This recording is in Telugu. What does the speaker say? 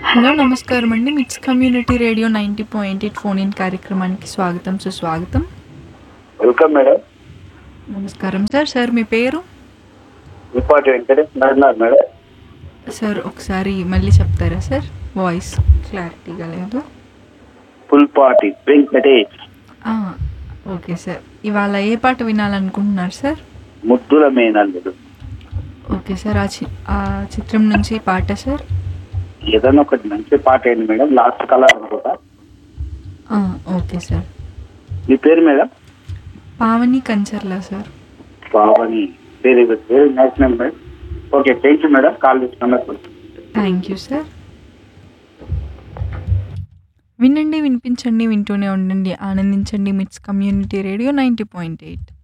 హలో నమస్కారం అండి MITS community radio ninety point eight phone in కార్యక్రమానికి స్వాగతం సుస్వాగతం వెల్కమ్ మేడం నమస్కారం సార్ సార్ మీ పేరు ఇంపాటి వెంకటేష్ అన్నారు మేడం సార్ ఒకసారి మళ్ళీ చెప్తారా సార్ వాయిస్ క్లారిటీగా లేదు పుల్పాటి వెంకటేష్ ఆ, ఓకే సార్ ఇవాళ ఏ పాట వినాలనుకుంటున్నారు సార్ ముద్దుల మేనల్లుడు ఓకే సార్ ఆ చి ఆ చిత్రం నుంచి పాట సార్ ఏదైనా ఒకటి మంచి పాట ఏంటి మేడం లాస్ట్ కలర్ అనుకుంటా ఆ, ఓకే సార్ మీ పేరు madam Pavani Kancharla sir Pavani very good very nice name madam okay thank you madam call చేసినందుకు థ్యాంక్ యూ సార్ వినండి వినిపించండి వింటూనే ఉండండి ఆనందించండి MITS community radio ninety point eight